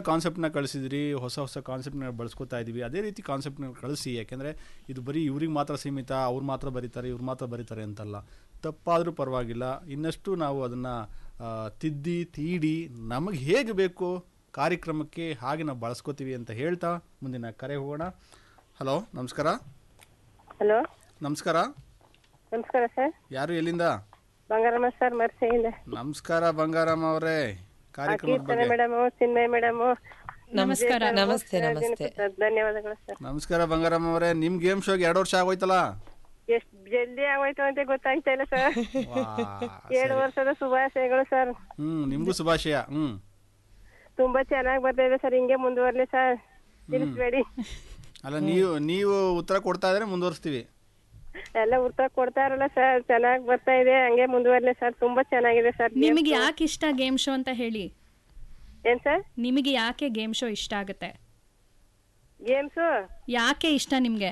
ಕಾನ್ಸೆಪ್ಟ್ನ ಕಳಿಸಿದ್ರಿ ಹೊಸ ಹೊಸ ಕಾನ್ಸೆಪ್ಟ್ನ ಬಳಸ್ಕೊತಾ ಇದ್ದೀವಿ ಅದೇ ರೀತಿ ಕಾನ್ಸೆಪ್ಟ್ನ ಕಳಿಸಿ ಯಾಕೆಂದರೆ ಇದು ಬರೀ ಇವ್ರಿಗೆ ಮಾತ್ರ ಸೀಮಿತ ಅವ್ರು ಮಾತ್ರ ಬರೀತಾರೆ ಇವ್ರು ಮಾತ್ರ ಬರೀತಾರೆ ಅಂತಲ್ಲ ತಪ್ಪಾದರೂ ಪರವಾಗಿಲ್ಲ ಇನ್ನಷ್ಟು ನಾವು ಅದನ್ನು ತಿದ್ದಿ ತೀಡಿ ನಮಗೆ ಹೇಗೆ ಬೇಕು ಕಾರ್ಯಕ್ರಮಕ್ಕೆ ಹಾಗೆ ನಾವು ಬಳಸ್ಕೋತೀವಿ ಅಂತ ಹೇಳ್ತಾ ಮುಂದಿನ ಕರೆ ಹೋಗೋಣ ಹಲೋ ನಮಸ್ಕಾರ ಹಲೋ ನಮಸ್ಕಾರ ನಮಸ್ಕಾರ ಸರ್ ಯಾರು ಎಲ್ಲಿಂದ ಬಂಗಾರಮ್ಮ ಸರ್ ಮರ್ಸೆಯಿಂದ ನಮಸ್ಕಾರ ಬಂಗಾರಮ್ಮ ಅವರೇ ಕಾರ್ಯಕ್ರಮದ ಕೀರ್ತನೆ ಬಗ್ಗೆ ಮೇಡಮ್ ಚಿನ್ಮಯ ಮೇಡಮ್ ನಮಸ್ಕಾರ ನಮಸ್ತೆ ನಮಸ್ತೆ ಧನ್ಯವಾದಗಳು ಸರ್ ನಮಸ್ಕಾರ ಬಂಗಾರಮ್ಮ ಅವರೇ ನಿಮ್ಮ ಗೇಮ್ ಶೋಗೆ ಎರಡು ವರ್ಷ ಆಗೋಯ್ತಲ್ಲ ಎಷ್ಟ್ ಜಲ್ದಿ ಆಗೋಯ್ತು ಅಂತ ಗೊತ್ತಾಗ್ತಾ ಇಲ್ಲ ಸರ್ ವಾ, ಏಳು ವರ್ಷದ ಶುಭಾಶಯಗಳು ಸರ್ ಹ್ಮ್ ನಿಮಗೂ ಶುಭಾಶಯ ಹ್ಮ್ ತುಂಬಾ ಚೆನ್ನಾಗಿ ಬರ್ತಾ ಇದೆ ಸರ್ ಹಿಂಗೆ ಮುಂದುವರ್ಲಿ ಸರ್ ತಿಳಿಸ್ಬೇಡಿ ಅಲ್ಲ ನೀವು ನೀವು ಉತ್ತರ ಕೊಡ್ತಾ ಇದ್ರೆ ಮುಂದುವರಿಸ್ತೀವಿ ಎಲ್ಲ ಉತ್ತರ ಕೊಡ್ತಾರಲ್ಲ ಸರ್ ಚೆನ್ನಾಗಿ ಬರ್ತಾ ಇದೆ ಹಂಗೆ ಮುಂದುವರ್ಲಿ ಸರ್ ತುಂಬಾ ಚೆನ್ನಾಗಿದೆ ಸರ್ ನಿಮಗೆ ಯಾಕೆ ಇಷ್ಟ ಗೇಮ್ ಶೋ ಅಂತ ಹೇಳಿ ಏನ್ ಸರ್ ನಿಮಗೆ ಯಾಕೆ ಗೇಮ್ ಶೋ ಇಷ್ಟ ಆಗುತ್ತೆ ಗೇಮ್ಸು ಯಾಕೆ ಇಷ್ಟ ನಿಮಗೆ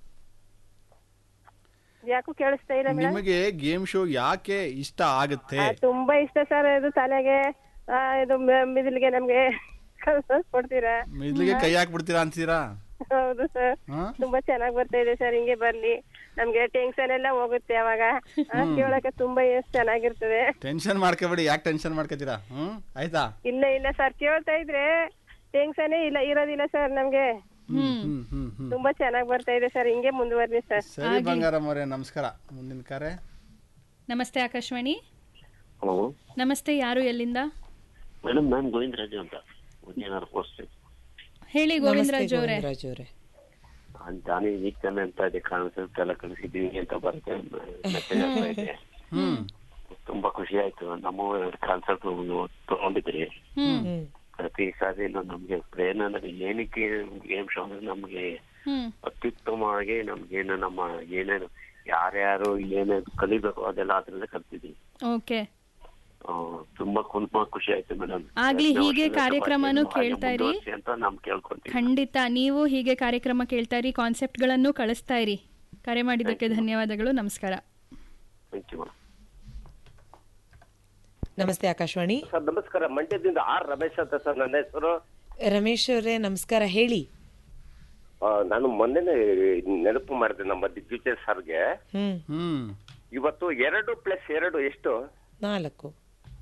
ಯಾಕೂ ಕೇಳಿಸ್ತಾ ಇಲ್ಲ ಮೇಡಮ್ ನಿಮಗೆ ಗೇಮ್ ಶೋ ಯಾಕೆ ಇಷ್ಟ ಆಗುತ್ತೆ ತುಂಬಾ ಇಷ್ಟ ಸರ್ ಇದು ತಲೆಗೆ ಆ, ಇದು ಮ- ಮಿದಿಲಿಗೆ ನಮ್ಗೆ ಕೊಡ್ತೀರಾ ಇದ್ಲಿಗೆ ಕೈ ಹಾಕ್ಬಿಡ್ತೀರಾ ಅಂತೀರಾ ಹೌದು ಸರ್ ಹಾ ತುಂಬಾ ಚೆನ್ನಾಗಿ ಬರ್ತಾ ಇದೆ ಸರ್ ಹಿಂಗೆ ಬರ್ಲಿ ನಮ್ಗೆ ಟೆನ್ಷನ್ ಎಲ್ಲ ಹೋಗುತ್ತೆ ಅವಾಗ ಆ, ಕೇಳಕ್ಕೆ ತುಂಬಾ ಎಷ್ಟ್ ಚೆನ್ನಾಗಿರ್ತದೆ ಟೆನ್ಷನ್ ಮಾಡ್ಕೋಬೇಡಿ ಯಾಕೆ ಟೆನ್ಷನ್ ಮಾಡ್ಕೋತೀರಾ ಹ್ಮ್ ಆಯ್ತಾ ಇಲ್ಲ ಇಲ್ಲ ಸರ್ ಕೇಳ್ತಾ ಇದ್ರೆ ಟೆನ್ಷನ್ ಇಲ್ಲ ಇರೋದಿಲ್ಲ ಸರ್ ನಮ್ಗೆ ಹ್ಮ್ ಹ್ಮ್ ಹ್ಮ್ ಹ್ಮ್ ತುಂಬಾ ಚೆನ್ನಾಗಿ ಬರ್ತಾ ಇದೆ ಸರ್ ಹಿಂಗೆ ಮುಂದುವರ್ಲಿ ಸರ್ ಸರಿ ಬಂಗಾರಮ್ಮ ಅವರೇ ನಮಸ್ಕಾರ ಮುಂದಿನ ಕರೆ ನಮಸ್ತೆ ಆಕಾಶವಾಣಿ ಹಲೋ ನಮಸ್ತೆ ಯಾರು ಎಲ್ಲಿಂದ ಮೇಡಮ್ ನಾನು ಗೋವಿಂದರಾಜು ಅಂತ ಉದ್ಯಾನರ ಪೋಸ್ಟ್ ಹೇಳಿ ನಮಸ್ತೆ ಗೋವಿಂದರಾಜ್ ಅವರೇ ಗೋವಿಂದರಾಜ್ ಅವರೇ ಜಾನಿ ಈಗ ತಾನೆ ಅಂತ ಇದೆ ಕಾನ್ಸೆಪ್ಟ್ ಎಲ್ಲ ಕಳಿಸಿದ್ದೀವಿ ಅಂತ ಬರುತ್ತೆ ಮೆಸೇಜ್ ಆಗ್ತಾ ಇದೆ ಹ್ಮ್ ತುಂಬಾ ಖುಷಿ ಆಯ್ತು ನಮ್ಮ ಕಾನ್ಸೆಪ್ಟ್ ತಗೊಂಡಿದ್ರಿ ಹ್ಮ್ ಹ್ಮ್ ಪ್ರತಿ ಸಾರಿನೂ ನಮ್ಗೆ ಪ್ರೇರಣೆ ಅಂದ್ರೆ ಏನಕ್ಕೆ ಗೇಮ್ ಶೋ ಅಂದ್ರೆ ನಮ್ಗೆ ಹ್ಮ್ ಅತ್ಯುತ್ತಮವಾಗಿ ನಮ್ಗೇನು ನಮ್ಮ ಏನೇನು ಯಾರ್ಯಾರು ಏನೇನು ಕಲಿಬೇಕು ಅದೆಲ್ಲ ಅದ್ರಲ್ಲೇ ಕಲ್ತಿದ್ವಿ ಓಕೆ ಆ, ತುಂಬಾ ತುಂಬಾ ಖುಷಿ ಆಯ್ತು ಮೇಡಮ್ ಆಗ್ಲಿ ಹೀಗೆ ಕಾರ್ಯಕ್ರಮನೂ ಕೇಳ್ತಾ ಇರಿ. ಅಂತ ನಮ್ ಕೇಳ್ಕೊಂತೀವಿ ಖಂಡಿತ ನೀವು ಹೀಗೆ ಕಾರ್ಯಕ್ರಮ ಕೇಳ್ತಾ ಇರಿ ಕಾನ್ಸೆಪ್ಟ್ಗಳನ್ನು ಕಳಿಸ್ತಾ ಇರಿ ಕರೆ ಮಾಡಿದ್ದಕ್ಕೆ ಧನ್ಯವಾದಗಳು ನಮಸ್ಕಾರ ಥ್ಯಾಂಕ್ ಯು ಮೇಡಮ್ ನಮಸ್ತೆ ಆಕಾಶವಾಣಿ ಸರ್ ನಮಸ್ಕಾರ ಮಂಡ್ಯದಿಂದ ಆರ್ ರಮೇಶ್ ಅಂತ ಸರ್ ನನ್ನ ಹೆಸರು ರಮೇಶ್ ಅವರೇ ನಮಸ್ಕಾರ ಹೇಳಿ ಆ, ನಾನು ಮೊನ್ನೆನೆ ನೆನಪು ಮಾಡಿದೆ ನಮ್ಮ ದಿಗ್ವಿಜಯ್ ಸರ್ಗೆ ಹ್ಮ್ ಹ್ಮ್ ಇವತ್ತು ಎರಡು ಪ್ಲಸ್ ಎರಡು ಎಷ್ಟು ನಾಲ್ಕು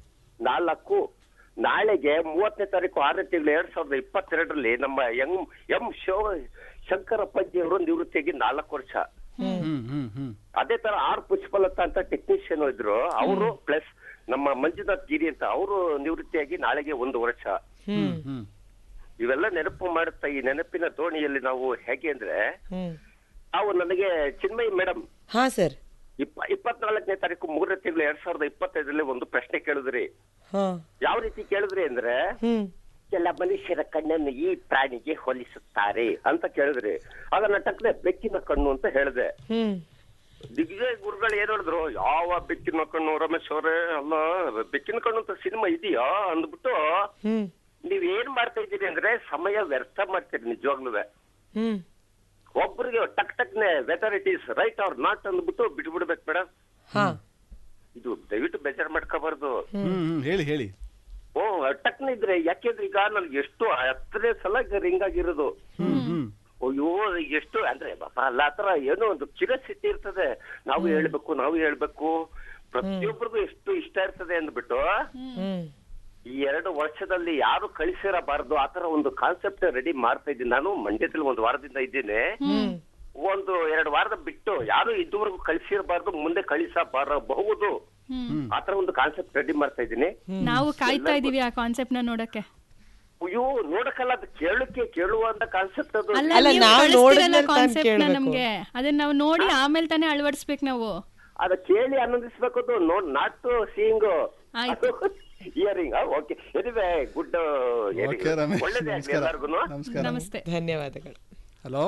ನಾಲ್ಕು ನಾಳೆಗೆ ಮೂವತ್ತನೇ ತಾರೀಕು ಆರನೇ ತಿಂಗಳು ಎರಡ್ ಸಾವಿರದ ಇಪ್ಪತ್ತೆರಡರಲ್ಲಿ ನಮ್ಮ ಎಂ ಎಂ ಶಿವ ಶಂಕರಪ್ಪಜ್ಜಿ ಅವರು ನಿವೃತ್ತಿಯಾಗಿ ನಾಲ್ಕು ವರ್ಷ ಹ್ಮ್ ಹ್ಮ್ ಹ್ಮ್ ಅದೇ ತರ ಆರ್ ಪುಷ್ಪಲತಾ ಅಂತ ಟೆಕ್ನಿಷಿಯನ್ ಇದ್ರು ಅವರು ಪ್ಲಸ್ ನಮ್ಮ ಮಂಜುನಾಥ್ ಗಿರಿ ಅಂತ ಅವರು ನಿವೃತ್ತಿಯಾಗಿ ನಾಳೆಗೆ ಒಂದು ವರ್ಷ ಹ್ಮ್ ಹ್ಮ್ ಇವೆಲ್ಲ ನೆನಪು ಮಾಡುತ್ತಾ ಈ ನೆನಪಿನ ದೋಣಿಯಲ್ಲಿ ನಾವು ಹೇಗೆ ಅಂದ್ರೆ ಹ್ಮ್ ನಾವು ನನಗೆ ಚಿನ್ಮಯಿ ಮೇಡಮ್ ಹಾ ಸರ್ ಇಪ್ಪ ಇಪ್ಪತ್ನಾಲ್ಕನೇ ತಾರೀಕು ಮೂರನೇ ತಿಂಗಳು ಎರಡ್ ಸಾವಿರದ ಇಪ್ಪತ್ತೈದರಲ್ಲಿ ಒಂದು ಪ್ರಶ್ನೆ ಕೇಳಿದ್ರಿ ಹಾ ಯಾವ ರೀತಿ ಕೇಳಿದ್ರಿ ಅಂದ್ರೆ ಹ್ಮ್ ಕೆಲ ಮನುಷ್ಯರ ಕಣ್ಣನ್ನು ಈ ಪ್ರಾಣಿಗೆ ಹೋಲಿಸುತ್ತಾರೆ ಅಂತ ಕೇಳಿದ್ರಿ ಅದನ್ನ ಟಕ್ನೆ ಬೆಕ್ಕಿನ ಕಣ್ಣು ಅಂತ ಹೇಳಿದೆ ಹ್ಮ್ ದಿಗ್ವಿಜಯ ಗುರುಗಳು ಏನ್ ಹೇಳಿದ್ರು ಯಾವ ಬೆಕ್ಕಿನ ಕಣ್ಣು ರಮೇಶ್ ಅವರೇ ಅಲ್ಲ ಬೆಕ್ಕಿನ ಕಣ್ಣು ಅಂತ ಸಿನಿಮಾ ಇದೆಯಾ ಅಂದ್ಬಿಟ್ಟು ಹ್ಮ್ ನೀವ್ ಏನ್ ಮಾಡ್ತಾ ಇದ್ದೀರಿ ಅಂದ್ರೆ ಸಮಯ ವ್ಯರ್ಥ ಮಾಡ್ತೀರಿ ನಿಜವಾಗ್ಲೂ ಹ್ಮ್ ಒಬ್ರಿಗೆ ಟಕ್ ಟಕ್ನೆ whether it is right or not ಅಂದ್ಬಿಟ್ಟು ಬಿಟ್ಬಿಡ್ಬೇಕು ಮೇಡಮ್ ಹಾ ಇದು ದಯವಿಟ್ಟು ಬೇಜಾರ್ ಮಾಡ್ಕೋಬಾರ್ದು ಹ್ಮ್ ಹ್ಮ್ ಹೇಳಿ ಹೇಳಿ ಓ ಟಕ್ನ ಇದ್ರೆ ಯಾಕೆಂದ್ರೆ ಈಗ ನನ್ಗೆ ಎಷ್ಟು ಹತ್ತನೇ ಸಲ ರಿಂಗ್ ಆಗಿರೋದು ಹ್ಮ್ ಹ್ಮ್ ಅಯ್ಯೋ ಎಷ್ಟು ಅಂದ್ರೆ ಪಾಪ ಅಲ್ಲ ಆತರ ಏನೋ ಒಂದು ಕ್ಯೂರಿಯಾಸಿಟಿ ಇರ್ತದೆ ನಾವು ಹೇಳ್ಬೇಕು ನಾವು ಹೇಳ್ಬೇಕು ಪ್ರತಿಯೊಬ್ಬರಿಗೂ ಎಷ್ಟು ಇಷ್ಟ ಇರ್ತದೆ ಅಂದ್ಬಿಟ್ಟು ಹ್ಮ್ ಈ ಎರಡು ವರ್ಷದಲ್ಲಿ ಯಾರು ಕಳಿಸಿರಬಾರ್ದು ಆತರ ಒಂದು ಕಾನ್ಸೆಪ್ಟ್ ರೆಡಿ ಮಾಡ್ತಾ ಇದ್ದೀನಿ ನಾನು ಮಂಡ್ಯದಲ್ಲಿ ಒಂದು ವಾರದಿಂದ ಇದ್ದೀನಿ ಹ್ಮ್ ಒಂದು ಎರಡು ವಾರದ ಬಿಟ್ಟು ಯಾರು ಇದುವರೆಗೂ ಕಳಿಸಿರಬಾರ್ದು ಮುಂದೆ ಕಳಿಸಬಾರಬಹುದು ಆತರ ಒಂದು ಕಾನ್ಸೆಪ್ಟ್ ರೆಡಿ ಮಾಡ್ತಾ ಇದ್ದೀನಿ ನಾವು ಕಾಯ್ತಾ ಇದೀವಿ ಆ ಕಾನ್ಸೆಪ್ಟ್ ನ ನೋಡಕ್ಕೆ ಅಯ್ಯೋ ನೋಡಕ್ಕಲ್ಲ ಅದು ಕೇಳಕ್ಕೆ ಕೇಳುವಂತ ಕಾನ್ಸೆಪ್ಟ್ ಅದು ಅಲ್ಲ ಅಲ್ಲ, ನೀವು ನಾವು ಕಳಿಸ್ತೀರಲ್ಲ ನೋಡಿದ್ಮೇಲೆ ತಾನೇ ಕಾನ್ಸೆಪ್ಟ್ ನ ಕೇಳ್ಬೇಕು. ನಮ್ಗೆ ಅದನ್ನ ನಾವು ನೋಡಿ ಆಮೇಲೆ ತಾನೇ ಅಳವಡಿಸ್ಬೇಕು ನಾವು ಅದ ಕೇಳಿ ಆನಂದಿಸ್ಬೇಕು ಅದು ನೋಡ್ ನಾಟ್ ಸೀಯಿಂಗ್ ಆಯ್ತು. Hearing okay anyway good okay Ramesh ಒಳ್ಳೇದೇ ಆಗ್ಲಿ ನಮಸ್ಕಾರ ಎಲ್ಲರಿಗೂ ನಮಸ್ಕಾರ ನಮಸ್ತೆ ಧನ್ಯವಾದಗಳು ಹಲೋ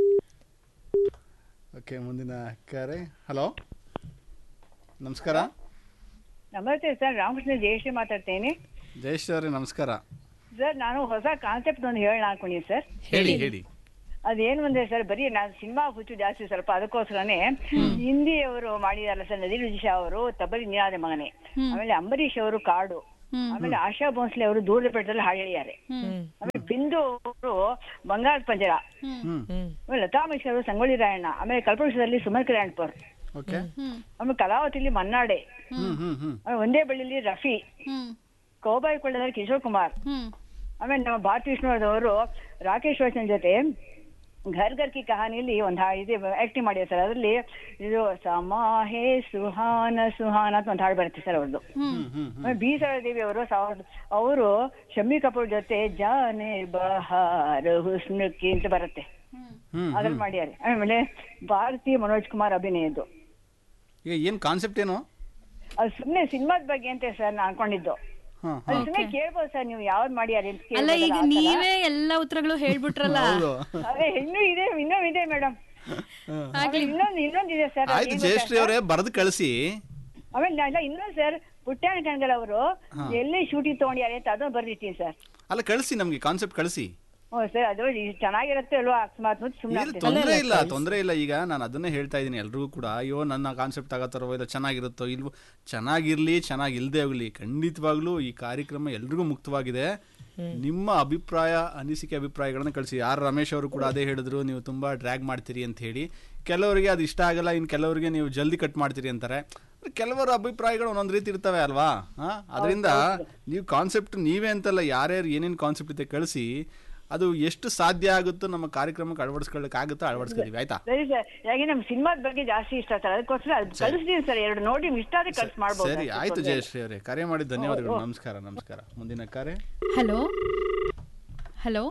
ಓಕೆ ಮುಂದಿನ ಕರೆ ಹಲೋ ನಮಸ್ಕಾರ ನಮಸ್ತೆ ಸರ್ ರಾಮಕೃಷ್ಣ ಜಯಶ್ರೀ ಮಾತಾಡ್ತೇನೆ ಜಯಶ್ರೀ ಅವರೇ ನಮಸ್ಕಾರ ಸರ್ ನಾನು ಹೊಸ ಕಾನ್ಸೆಪ್ಟ್ ಒಂದು ಹೇಳೋಣ ಅನ್ಕೊಂಡಿದ್ದೀನಿ ಸರ್ ಹೇಳಿ ಹೇಳಿ ಅದೇನು ಅಂದ್ರೆ ಸರ್ ಬರೀ ನಾನು ಸಿನಿಮಾ ಹುಚ್ಚು ಜಾಸ್ತಿ ಸ್ವಲ್ಪ ಅದಕ್ಕೋಸ್ಕರನೇ ಹಿಂದಿಯವರು ಮಾಡಿದಾರಲ್ಲ ಸರ್ ನದೀರ್ ಶಾ ಅವರು ತಬರಿ ನೀರಾದ ಮಗನೆ ಆಮೇಲೆ ಅಂಬರೀಷ್ ಅವರು ಕಾಡು ಆಮೇಲೆ ಆಶಾ ಭೋಸ್ಲೆ ಅವರು ದೂರದ ಬೆಟ್ಟದಲ್ಲಿ ಹಾಡು ಹೇಳಿದ್ದಾರೆ ಹ್ಮ್ ಆಮೇಲೆ ಇಂದು ಅವರು ಬಂಗಾಳ ಪಂಜರ ಹ್ಮ್ ಹ್ಮ್ ಆಮೇಲೆ ಲತಾ ಮಂಗೇಶ್ಕರ್ ಅವರು ಸಂಗೊಳ್ಳಿ ರಾಯಣ್ಣ ಆಮೇಲೆ ಕಲ್ಪವೃಕ್ಷದಲ್ಲಿ ಸುಮನ್ ಕಲ್ಯಾಣ್ಪುರ್ ಓಕೆ ಆಮೇಲೆ ಕಲಾವತಿಲಿ ಮನ್ನಾಡೆ ಹ್ಮ್ ಹ್ಮ್ ಹ್ಮ್ ಆಮೇಲೆ ಒಂದೇ ಬಳ್ಳಿಲಿ ರಫಿ ಹ್ಮ್ ಕೌಬಾಯಿ ಕೊಳ್ಳದಲ್ಲಿ ಕಿಶೋರ್ ಕುಮಾರ್ ಹ್ಮ್ ಆಮೇಲೆ ನಮ್ಮ ಭಾರತಿ ವಿಷ್ಣುವರ್ಧವರು ರಾಕೇಶ್ ರೋಷನ್ ಜೊತೆ ಘರ್ ಘರ್ ಕಿ ಕಹಾನಿಯಲ್ಲಿ ಒಂದು ಹಾ ಇದೆ ಆಕ್ಟಿಂಗ್ ಮಾಡಿದ್ದಾರೆ ಸರ್ ಅದರಲ್ಲಿ ಇದು ಸಮಾಹೇ ಸುಹಾನ ಸುಹಾನ ಅಂತ ಒಂದು ಹಾಡು ಬರುತ್ತೆ ಸರ್ ಅವ್ರದ್ದು ಹ್ಮ್ ಹ್ಮ್ ಆಮೇಲೆ ಬಿ ದೇವಿ ಅವರು ಸಾವಿರದ ಅವರು ಶಮ್ಮಿ ಕಪೂರ್ ಜೊತೆ ಜಾನೆ ಬಹಾರ್ ಹುಸ್ನುಕಿ ಅಂತ ಬರುತ್ತೆ ಹ್ಮ್ ಅದ್ರಲ್ಲಿ ಮಾಡ್ಯಾರೆ ಆಮೇಲೆ ಭಾರತಿ ಮನೋಜ್ ಕುಮಾರ್ ಅಭಿನಯದ್ದು ಈಗ ಏನ್ ಕಾನ್ಸೆಪ್ಟ್ ಏನು ಅದು ಸುಮ್ಮನೆ ಸಿನಿಮಾದ ಬಗ್ಗೆ ಅಂತ ಸರ್ ನಾನು ಅನ್ಕೊಂಡಿದ್ದು ಹಾ ಅದು ಸುಮ್ಮನೆ ಕೇಳ್ಬೋದು ಸರ್ ನೀವು ಯಾವ್ದು ಮಾಡ್ಯಾರ ಅಂತ ಅಲ್ಲ ಕೇಳ್ಬೋದಲ್ಲ ಈಗ ಆ ಥರ. ನೀವೇ ಎಲ್ಲ ಉತ್ತರಗಳು ಹೇಳ್ಬಿಟ್ರಲ್ಲ ಹೌದು ಅದೇ ಇನ್ನೂ ಇದೆ ಇನ್ನೂ ಇದೆ ಮೇಡಮ್ ಆಗ್ಲಿ ಇನ್ನೊಂದು ಇನ್ನೊಂದು ಇದೆ ಸರ್ ಆಯ್ತು ಜಯಶ್ರೀ ಅವರೇ ಬರೆದು ಕಳಿಸಿ ಆಮೇಲೆ ನಾನು ಇನ್ನೊಂದು ಸರ್ ಪುಟ್ಟಾಣ ಕಣ್ಗಲ್ ಅವರು ಎಲ್ಲಿ ಶೂಟಿಂಗ್ ತಗೊಂಡ್ಯಾರೆ ಅಂತ ಅದನ್ನು ಬರ್ದಿರ್ತೀನಿ ಸರ್ ಅಲ್ಲ ಕಳಿಸಿ ನಮ್ಗೆ ಕಾನ್ಸೆಪ್ಟ್ ಕಳಿಸಿ ಹ್ಞೂ ಸರ್ ಅದು ಇದ್ ಚೆನ್ನಾಗಿರುತ್ತೆ ಅಲ್ವಾ ಅಕಸ್ಮಾತ್ ಇಲ್ಲ ಸುಮ್ಮನೆ ತೊಂದರೆ ಇಲ್ಲ ತೊಂದರೆ ಇಲ್ಲ ಈಗ ನಾನು ಅದನ್ನೇ ಹೇಳ್ತಾ ಇದ್ದೀನಿ ಎಲ್ರಿಗೂ ಕೂಡ ಅಯ್ಯೋ ನನ್ನ ಕಾನ್ಸೆಪ್ಟ್ ಆಗತ್ತಾರೋ ಇಲ್ಲ ಚೆನ್ನಾಗಿರುತ್ತೋ ಇಲ್ವೋ ಚೆನ್ನಾಗಿರ್ಲಿ ಚೆನ್ನಾಗಿಲ್ದೇ ಹೋಗ್ಲಿ ಖಂಡಿತವಾಗ್ಲೂ ಈ ಕಾರ್ಯಕ್ರಮ ಎಲ್ರಿಗೂ ಮುಕ್ತವಾಗಿದೆ ನಿಮ್ಮ ಅಭಿಪ್ರಾಯ ಅನಿಸಿಕೆ ಅಭಿಪ್ರಾಯಗಳನ್ನ ಕಳಿಸಿ ಯಾರು ರಮೇಶ್ ಅವರು ಕೂಡ ಅದೇ ಹೇಳಿದ್ರು ನೀವು ತುಂಬಾ ಡ್ರ್ಯಾಗ್ ಮಾಡ್ತೀರಿ ಅಂತ ಹೇಳಿ ಕೆಲವರಿಗೆ ಅದು ಇಷ್ಟ ಆಗಲ್ಲ ಇನ್ನು ಕೆಲವರಿಗೆ ನೀವು ಜಲ್ದಿ ಕಟ್ ಮಾಡ್ತೀರಿ ಅಂತಾರೆ ಕೆಲವರ ಅಭಿಪ್ರಾಯಗಳು ಒಂದೊಂದು ರೀತಿ ಇರ್ತವೆ ಅಲ್ವಾ ಅದರಿಂದ ನೀವು ಕಾನ್ಸೆಪ್ಟ್ ನೀವೇ ಅಂತಲ್ಲ ಯಾರ್ಯಾರು ಏನೇನು ಕಾನ್ಸೆಪ್ಟ್ ಇದೆ ಕಳಿಸಿ ಅದು ಎಷ್ಟು ಸಾಧ್ಯ ಆಗುತ್ತೋ ನಮ್ಮ ಕಾರ್ಯಕ್ರಮಕ್ಕೆ ಅಳವಡಿಸ್ಕೊಳ್ಳಕ್ಕೆ ಆಗುತ್ತೋ ಅಳವಡಿಸ್ಕೊತೀವಿ ಆಯ್ತಾ ಸರಿ ಸರ್ ಯಾಕೆ ನಮ್ ಸಿನಿಮಾದ ಬಗ್ಗೆ ಜಾಸ್ತಿ ಇಷ್ಟ ಸರ್ ಅದಕ್ಕೋಸ್ಕರ ಅದು ಕಳಿಸ್ತೀನಿ ಸರ್ ಎರಡು ನೋಡಿ ನಿಮ್ಗೆ ಇಷ್ಟ ಆದ್ರೆ ಕಳ್ಸಿ ಮಾಡ್ಬೋದು ಸರಿ ಆಯ್ತು ಜಯಶ್ರೀ ಅವರೇ ಕರೆ ಮಾಡಿದ ಧನ್ಯವಾದಗಳು ನಮಸ್ಕಾರ ನಮಸ್ಕಾರ ಮುಂದಿನ ಕರೆ ಹಲೋ ಹಲೋ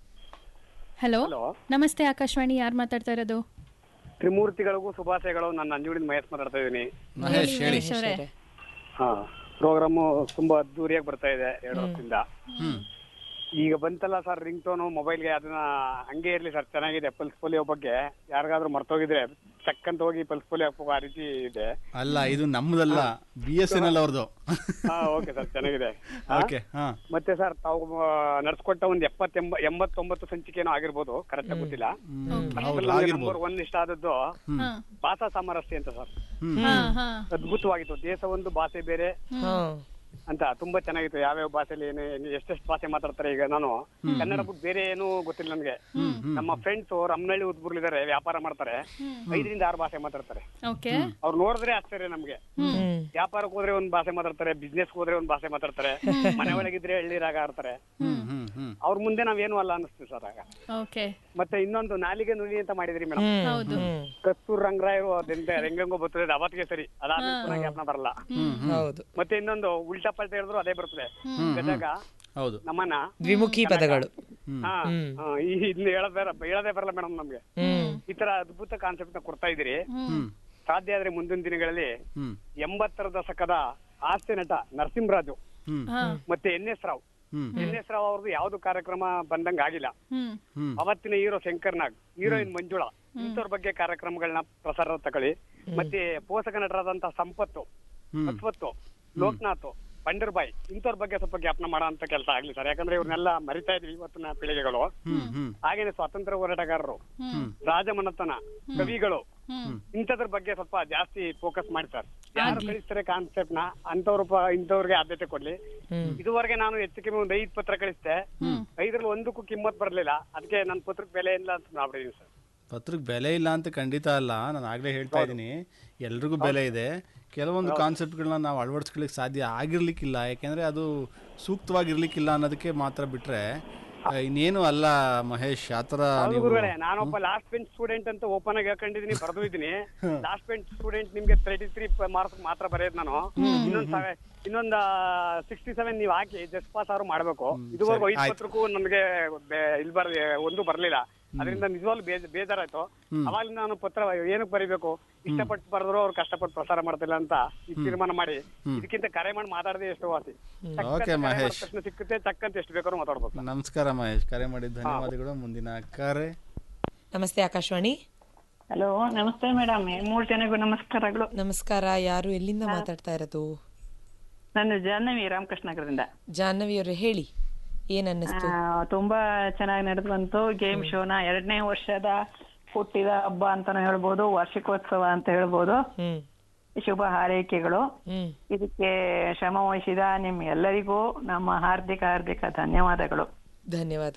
ಹಲೋ ನಮಸ್ತೆ ಆಕಾಶವಾಣಿ ಯಾರು ಮಾತಾಡ್ತಾ ಇರೋದು ತ್ರಿಮೂರ್ತಿಗಳಿಗೂ ಶುಭಾಶಯಗಳು ನಾನು ಅಂಜುಡಿನ ಮಹೇಶ್ ಮಾತಾಡ್ತಾ ಇದ್ದೀನಿ ಮಹೇಶ್ ಹೇಳಿ ಮಹೇಶ್ ಅವರೇ ಹಾ ಪ್ರೋಗ್ರಾಮು ತುಂಬಾ ಅದ್ದೂರಿಯಾಗಿ ಬರ್ತಾ ಇದೆ ಎರಡು ವರ್ಷದಿಂದ ಹ್ಮ್ ಈಗ ಬಂತಲ್ಲ ಸರ್ ರಿಂಗ್ ಟೋನು ಮೊಬೈಲ್ಗೆ ಅದನ್ನ ಹಂಗೆ ಇರ್ಲಿ ಸರ್ ಚೆನ್ನಾಗಿದೆ ಪಲ್ಸ್ ಪೋಲಿಯೋ ಬಗ್ಗೆ ಯಾರಿಗಾದ್ರೂ ಮರ್ತೋಗಿದ್ರೆ ಚಕ್ಕಂತ ಹೋಗಿ ಪಲ್ಸ್ ಪೋಲಿಯೋ ಹಾಕೋ ಆ ರೀತಿ ಇದೆ ಅಲ್ಲ ಇದು ನಮ್ಮದಲ್ಲ ಬಿ ಎಸ್ ಎನ್ ಎಲ್ ಅವ್ರದ್ದು ಹಾ ಓಕೆ ಸರ್ ಚೆನ್ನಾಗಿದೆ ಹಾ? ಓಕೆ ಹಾ ಮತ್ತೆ ಸರ್ ತಾವು ನಡ್ಸ್ಕೊಟ್ಟ ಒಂದ್ ಎಪ್ಪತ್ತೆಂಬ ಎಂಬತ್ತೊಂಬತ್ತು ಸಂಚಿಕೆನೋ ಆಗಿರ್ಬೋದು ಕರೆಕ್ಟ್ ಗೊತ್ತಿಲ್ಲ ಹೌದು ಆಗಿರ್ಬೋದು ನಂಬರ್ ಒನ್ ಇಷ್ಟ ಆದದ್ದು ಹಾ ಭಾಷಾ ಸಾಮರಸ್ಯ ಅಂತ ಸರ್ ಹಾ ಹಾ ಅದ್ಭುತವಾಗಿತ್ತು ದೇಶ ಒಂದು ಭಾಷೆ ಬೇರೆ ಹಾ ಅಂತ ತುಂಬಾ ಚೆನ್ನಾಗಿತ್ತು ಯಾವ್ಯಾವ ಭಾಷೆಲಿ ಏನು ಎಷ್ಟೆಷ್ಟು ಭಾಷೆ ಮಾತಾಡ್ತಾರೆ ಈಗ ನಾನು ಕನ್ನಡ ಬಿಟ್ಟು ಬೇರೆ ಏನು ಗೊತ್ತಿಲ್ಲ ನನಗೆ ನಮ್ಮ ಫ್ರೆಂಡ್ಸ್ ರಮ್ನಳ್ಳಿ ಉದ್ಬುರ್ಲಿದ್ದಾರೆ ವ್ಯಾಪಾರ ಮಾಡ್ತಾರೆ ಐದರಿಂದ ಆರು ಭಾಷೆ ಮಾತಾಡ್ತಾರೆ ಓಕೆ ಅವ್ರು ನೋಡಿದ್ರೆ ಆಶ್ಚರ್ಯ ನಮ್ಗೆ ಹ್ಮ್ ವ್ಯಾಪಾರಕ್ಕೆ ಹೋದ್ರೆ ಒಂದ್ ಭಾಷೆ ಮಾತಾಡ್ತಾರೆ ಬಿಸ್ನೆಸ್ ಹೋದ್ರೆ ಒಂದ್ ಭಾಷೆ ಮಾತಾಡ್ತಾರೆ ಮನೆ ಒಳಗಿದ್ರೆ ಹಳ್ಳಿ ರಾಗ ಆಡ್ತಾರೆ ಹ್ಮ್ ಹ್ಮ್ ಹ್ಮ್ ಅವ್ರ ಮುಂದೆ ನಾವೇನು ಅಲ್ಲ ಅನಿಸ್ತೀವಿ ಸರ್ ಆಗ ಓಕೆ ಮತ್ತೆ ಇನ್ನೊಂದು ನಾಲಿಗೆ ನುಲಿ ಅಂತ ಮಾಡಿದ್ರಿ ಮೇಡಮ್ ಹೌದು ಹ್ಮ್ ಕಸ್ತೂರ್ ರಂಗರಾಯರು ಅದೆಂತ ಹೆಂಗಂಗೋ ಬರ್ತದೆ ಅದು ಅವತ್ತಿಗೆ ಸರಿ ಅದಾದ್ಮೇಲೆ ಪುನಃ ಜ್ಞಾಪನ ಬರಲ್ಲ ಹೌದು ಮತ್ತೆ ಇನ್ನೊಂದು ಉಲ್ಟಾ ಪಲ್ಟಾ ಹೇಳಿದ್ರು ಅದೇ ಬರ್ತದೆ ಗದಗ ಹೌದು ನಮ್ಮನ್ನ ದ್ವಿಮುಖಿ ಪದಗಳು ಹಾ ಹಾ, ಈ ಇದ್ನ ಹೇಳೋದೇ ಹೇಳೋದೇ ಬರಲ್ಲ ಮೇಡಮ್ ನಮ್ಗೆ ಹ್ಮ್ ಈ ತರ ಅದ್ಭುತ ಕಾನ್ಸೆಪ್ಟ್ ನ ಕೊಡ್ತಾ ಇದೀರಿ ಹ್ಮ್ ಸಾಧ್ಯ ಆದ್ರೆ ಮುಂದಿನ ದಿನಗಳಲ್ಲಿ ಹ್ಮ್ ಎಂಬತ್ತರ ದಶಕದ ಹಾಸ್ಯ ನಟ ನರಸಿಂಹರಾಜು ಹ್ಮ್ ಹಾ ಮತ್ತೆ ಎನ್ ಎಸ್ ರಾವ್ ಹ್ಮ್ ಎನ್ ಎಸ್ ರಾವ್ ಅವ್ರದ್ದು ಯಾವ್ದು ಕಾರ್ಯಕ್ರಮ ಬಂದಂಗ ಆಗಿಲ್ಲ ಹ್ಮ್ ಹ್ಮ್ ಅವತ್ತಿನ ಹೀರೋ ಶಂಕರ್ ನಾಗ್ ಹೀರೋಯಿನ್ ಮಂಜುಳಾ ಇಂಥವ್ರ ಬಗ್ಗೆ ಕಾರ್ಯಕ್ರಮಗಳನ್ನ ಪ್ರಸಾರ ತಗೊಳ್ಳಿ ಮತ್ತೆ ಪೋಷಕ ನಟರಾದಂತ ಸಂಪತ್ತು ಹ್ಮ್ ಅಶ್ವತ್ತು ಲೋಕನಾಥ್ ಪಂಡರ್ಬಾಯಿ ಇಂಥವ್ರ ಬಗ್ಗೆ ಸ್ವಲ್ಪ ಜ್ಞಾಪನ ಮಾಡೋ ಅಂತ ಕೆಲಸ ಆಗ್ಲಿ ಸರ್ ಯಾಕಂದ್ರೆ ಇವ್ರನ್ನೆಲ್ಲ ಮರಿತಾ ಇದ್ವಿ ಇವತ್ತಿನ ಪೀಳಿಗೆಗಳು ಹ್ಮ್ ಹ್ಮ್ ಹಾಗೇನೆ ಸ್ವಾತಂತ್ರ್ಯ ಹೋರಾಟಗಾರರು ರಾಜಮನತನ ಕವಿಗಳು ಇಂಥದ್ರ ಬಗ್ಗೆ ಸ್ವಲ್ಪ ಜಾಸ್ತಿ ಫೋಕಸ್ ಮಾಡಿ ಸರ್ ಯಾರು ಕಳಿಸ್ತಾರೆ ಕಾನ್ಸೆಪ್ಟ್ ನ ಅಂತವ್ರ ಇಂಥವ್ರಿಗೆ ಆದ್ಯತೆ ಕೊಡ್ಲಿ ಇದುವರೆಗೆ ನಾನು ಹೆಚ್ಚು ಕಮ್ಮಿ ಒಂದು ಐದ್ ಪತ್ರ ಕಳಿಸ್ದೆ ಐದ್ರಲ್ಲಿ ಒಂದಕ್ಕೂ ಕಿಮ್ಮತ್ ಬರ್ಲಿಲ್ಲ ಅದಕ್ಕೆ ನನ್ನ ಪತ್ರಕ್ಕೆ ಬೆಲೆ ಇಲ್ಲ ಅಂತ ಮಾಡ್ಬಿಟ್ಟಿದ್ದೀನಿ ಸರ್ ಪತ್ರಕ್ಕೆ ಬೆಲೆ ಇಲ್ಲ ಅಂತ ಖಂಡಿತ ಅಲ್ಲ ನಾನು ಆಗಲೇ ಹೇಳ್ತಾ ಇದ್ದೀನಿ ಎಲ್ರಿಗೂ ಬೆಲೆ ಇದೆ ಕೆಲವೊಂದು ಕಾನ್ಸೆಪ್ಟ್ಗಳನ್ನ ನಾವು ಅಳವಡಿಸ್ಕೊಳ್ಳಿಕ್ಕೆ ಸಾಧ್ಯ ಆಗಿರ್ಲಿಕ್ಕಿಲ್ಲ ಯಾಕೆಂದ್ರೆ ಅದು ಸೂಕ್ತವಾಗಿರ್ಲಿಕ್ಕಿಲ್ಲ ಅನ್ನೋದಕ್ಕೆ ಮಾತ್ರ ಬಿಟ್ರೆ ಆ, ಇನ್ನೇನು ಅಲ್ಲ ಮಹೇಶ್ ಆ ಥರ ಹೌದು ನೀವು ಗುರುಗಳೇ ನಾನೊಬ್ಬ ಲಾಸ್ಟ್ ಬೆಂಚ್ ಸ್ಟೂಡೆಂಟ್ ಅಂತ ಓಪನ್ ಆಗಿ ಹೇಳ್ಕೊಂಡಿದ್ದೀನಿ ಬರೆದು ಇದ್ದೀನಿ ಲಾಸ್ಟ್ ಬೆಂಚ್ ಸ್ಟೂಡೆಂಟ್ ನಿಮ್ಗೆ ತರ್ಟಿ ತ್ರೀ ಮಾರ್ಕ್ಸ್ ಮಾತ್ರ ಬರೆಯೋದು ನಾನು ಇನ್ನೊಂದ್ ಸವೆ ಇನ್ನೊಂದ್ ಸಿಕ್ಸ್ಟಿ ಸೆವೆನ್ ನೀವು ಹಾಕಿ ಜಸ್ಟ್ ಪಾಸ್ ಅವ್ರು ಮಾಡ್ಬೇಕು ಇದುವರೆಗೂ ಐದು ಆಯ್ತು. ಪತ್ರಕ್ಕೂ ನಮ್ಗೆ ಬೆ- ಇಲ್ಲಿ ಬರ್ ಒಂದು ಬರ್ಲಿಲ್ಲ ಅದರಿಂದ ನಿಜವಾಗ್ಲೂ ಬೇಜ ಬೇಜಾರಾಯ್ತು ಅವಾಗಲಿಂದ ನಾನು ಪತ್ರ ಏನಕ್ಕೆ ಬರಿಬೇಕು ಇಷ್ಟಪಟ್ಟು ಬರೆದ್ರು ಅವ್ರು ಕಷ್ಟಪಟ್ಟು ಪ್ರಸಾರ ಮಾಡ್ತಿಲ್ಲ ಅಂತ ಈ ತೀರ್ಮಾನ ಮಾಡಿ ಇದಕ್ಕಿಂತ ಕರೆ ಮಾಡಿ ಮಾತಾಡದೆ ಎಷ್ಟು ವಾಸಿ ಟಕ್ ಅಂತ ಓಕೆ, ಕರೆ ಮಾಡಿದ ಮಹೇಶ್. ತಕ್ಷಣ ಸಿಕ್ಕುತ್ತೆ ಚಕ್ಕಂತ ಎಷ್ಟು ಬೇಕಾದ್ರೂ ಮಾತಾಡ್ಬೋದು ನಮಸ್ಕಾರ ಮಹೇಶ್ ಕರೆ ಮಾಡಿದ ಧನ್ಯವಾದಗಳು ಮುಂದಿನ ಕರೆ ನಮಸ್ತೆ ಆಕಾಶವಾಣಿ ಹಲೋ ನಮಸ್ತೆ ಮೇಡಮ್ ಮೂರು ಜನಗೂ ನಮಸ್ಕಾರಗಳು ನಮಸ್ಕಾರ ಯಾರು ಎಲ್ಲಿಂದ ಮಾತಾಡ್ತಾ ಇರೋದು ನಾನು ಜಾಹ್ನವಿ ರಾಮಕೃಷ್ಣ ನಗರದಿಂದ ಜಾಹ್ನವಿ ಅವರೇ ಹೇಳಿ ಏನ್ ಅನ್ನಿಸ್ತು ಆ, ತುಂಬಾ ಚೆನ್ನಾಗಿ ನಡೆದು ಬಂತು ಗೇಮ್ ಶೋನ ಎರಡನೇ ವರ್ಷದ ಹುಟ್ಟಿದ ಹಬ್ಬ ಅಂತಾನು ಹೇಳ್ಬೋದು ವಾರ್ಷಿಕೋತ್ಸವ ಅಂತ ಹೇಳ್ಬೋದು ಹ್ಮ್ ಶುಭ ಹಾರೈಕೆಗಳು ಹ್ಮ್ ಇದಕ್ಕೆ ಶ್ರಮ ವಹಿಸಿದ ನಿಮ್ ಎಲ್ಲರಿಗೂ ನಮ್ಮ ಹಾರ್ದಿಕ ಹಾರ್ದಿಕ ಧನ್ಯವಾದಗಳು ಧನ್ಯವಾದ